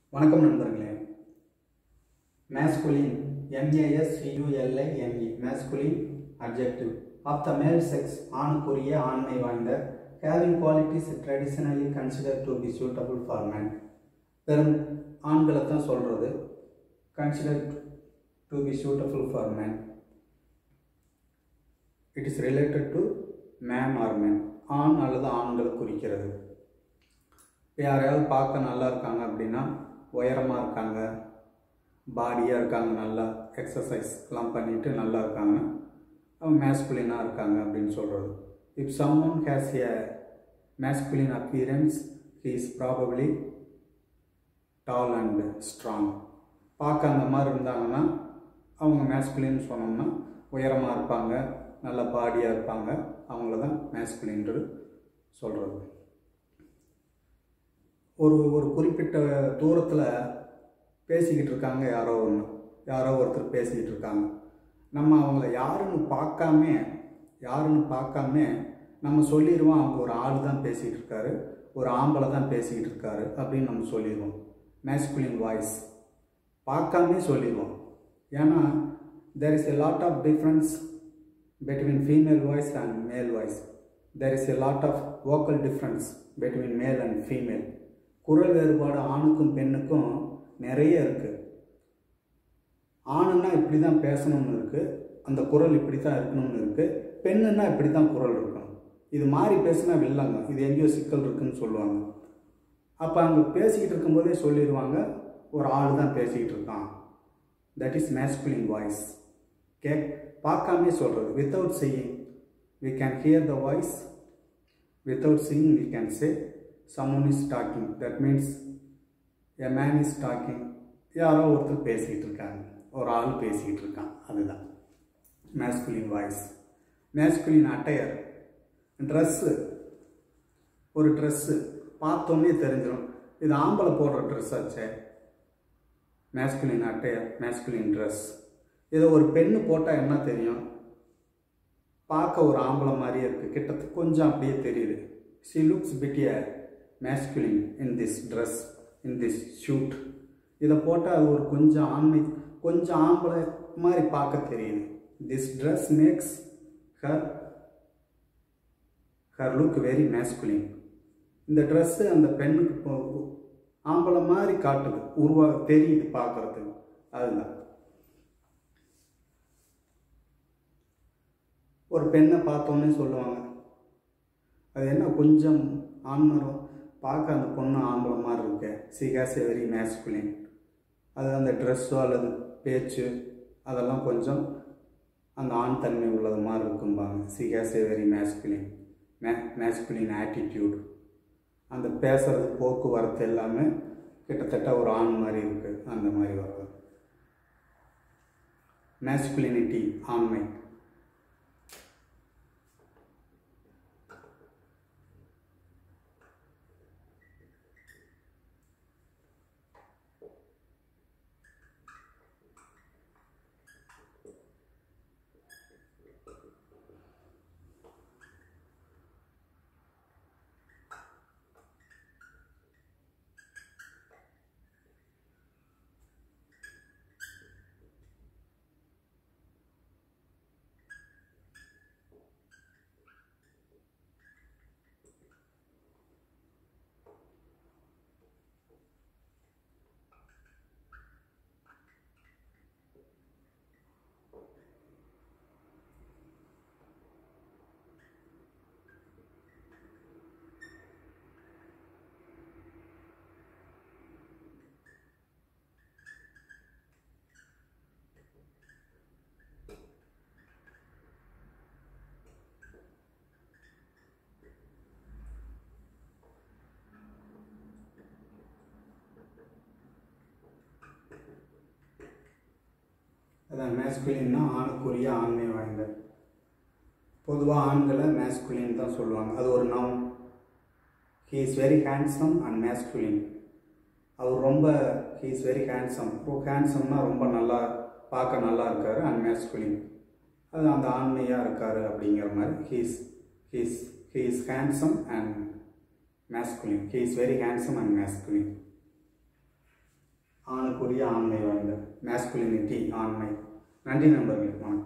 வணக்கம் நண்பர்களே masculine எம்ஏஎஸ்சியூஎல்ஐஎன்இ masculine adjective of the மேல் செக்ஸ் ஆணுக்குரிய ஆண்மை வாய்ந்த having qualities traditionally consider to be suitable for man பெரும் ஆண்களை தான் சொல்கிறது consider to be suitable for man it is related to man R man ஆண் அல்லது ஆண்களை குறிக்கிறது இப்போ யாரையாவது பார்க்க நல்லா இருக்காங்க அப்படின்னா உயரமாக இருக்காங்க பாடியாக இருக்காங்க நல்லா எக்ஸசைஸ் எல்லாம் பண்ணிட்டு நல்லா இருக்காங்க அவங்க மேஸ்குலினாக இருக்காங்க அப்படின்னு சொல்கிறது if someone has a masculine appearance he is probably tall and strong பார்க்க அந்த மாதிரி இருந்தாங்கன்னா அவங்க மேஸ்குலின்னு சொன்னோம்னா உயரமாக இருப்பாங்க நல்ல பாடியாக இருப்பாங்க அவங்கள தான் மேஸ்குலின்றது சொல்கிறது ஒரு ஒரு குறிப்பிட்ட தூரத்தில் பேசிக்கிட்டு இருக்காங்க யாரோ ஒன்று யாரோ ஒருத்தர் பேசிக்கிட்டு இருக்காங்க நம்ம அவங்கள யாருன்னு பார்க்காம யாருன்னு பார்க்காம நம்ம சொல்லிடுவோம் அவங்க ஒரு ஆள் தான் பேசிக்கிட்டு இருக்காரு ஒரு ஆம்பளை தான் பேசிக்கிட்டு இருக்காரு அப்படின்னு நம்ம சொல்லிடுவோம் மேஸ்குலின் வாய்ஸ் பார்க்காமே சொல்லிடுவோம் ஏன்னா there is a lot of difference between female voice and male voice. There is a lot of vocal difference between male and female. குரல் வேறுபாடு ஆணுக்கும் பெண்ணுக்கும் நிறைய இருக்குது ஆணுன்னா இப்படி தான் பேசணும்னு இருக்குது அந்த குரல் இப்படி தான் இருக்கணும்னு இருக்குது பெண்ணுன்னா இப்படி தான் குரல் இருக்கணும் இது மாறி பேசினா வில்லங்க இது எங்கேயோ சிக்கல் இருக்குன்னு சொல்லுவாங்க அப்போ அங்கே பேசிக்கிட்டு இருக்கும்போதே சொல்லிடுவாங்க ஒரு ஆள் தான் பேசிக்கிட்டு இருக்கான் தட் இஸ் மேஸ்குலின் வாய்ஸ் கே பார்க்காமே சொல்கிறது without seeing we can hear the voice without seeing we can say someone is talking that means a man is talking யாரோ ஒருத்தர் பேசிக்கிட்டு இருக்காங்க ஒரு ஆள் பேசிக்கிட்டு இருக்கான் அதுதான் masculine voice masculine attire dress ஒரு ட்ரெஸ்ஸு பார்த்தோன்னே தெரிஞ்சிடும் இது ஆம்பளை போடுற ட்ரெஸ் ஆச்சே மேஸ்குலின் அட்டையர் மேஸ்குலின் ட்ரெஸ் இதை ஒரு பெண்ணு போட்டால் என்ன தெரியும் பார்க்க ஒரு ஆம்பளை மாதிரியே இருக்குது கிட்டத்தட்ட கொஞ்சம் அப்படியே தெரியுது she looks pretty masculine in this dress in this suit இதை போட்டால் அது ஒரு கொஞ்சம் ஆண்மை கொஞ்சம் ஆம்பளை மாதிரி பார்க்க தெரியுது this dress makes her her look very masculine இந்த ட்ரெஸ்ஸு அந்த பெண்ணுக்கு இப்போ ஆம்பளை மாதிரி காட்டுது உருவா தெரியுது பார்க்குறதுக்கு அதுதான் ஒரு பெண்ணை பார்த்தோன்னே சொல்லுவாங்க அது என்ன கொஞ்சம் ஆண்மரம் பார்க்க அந்த பொண்ணு ஆம்பளை மாதிரி இருக்கு she has a very masculine அது அந்த ட்ரெஸ்ஸோ அல்லது பேச்சு அதெல்லாம் கொஞ்சம் அந்த ஆண் தன்மை உள்ளது மாதிரி இருக்கும்பாங்க she has a very masculine may masculine attitude அந்த பேசுறது போக்குவரத்து எல்லாமே கிட்டத்தட்ட ஒரு ஆண் மாதிரி இருக்குது அந்த மாதிரி வருது மேஸ்குலினிட்டி ஆண்மை அதான் மேஸ்குலின்னா ஆணுக்குரிய ஆண்மை வாய்ந்த பொதுவாக ஆண்களை மேஸ்குலின் தான் சொல்லுவாங்க அது ஒரு noun he is very handsome and masculine அவர் ரொம்ப ஹீ இஸ் வெரி ஹேண்ட்ஸம் ஹேண்ட்ஸம்னா ரொம்ப நல்லா பார்க்க நல்லா இருக்கார் அண்ட் மேஸ்குலின் அது அந்த ஆண்மையாக இருக்கார் அப்படிங்கிற மாதிரி he's he's he is handsome and masculine. He is very handsome and masculine. தோன்றிய ஆண்மை வாய்ந்த மேஸ்குலினிட்டி ஆண்மை நன்றி நண்பர்களே வணக்கம்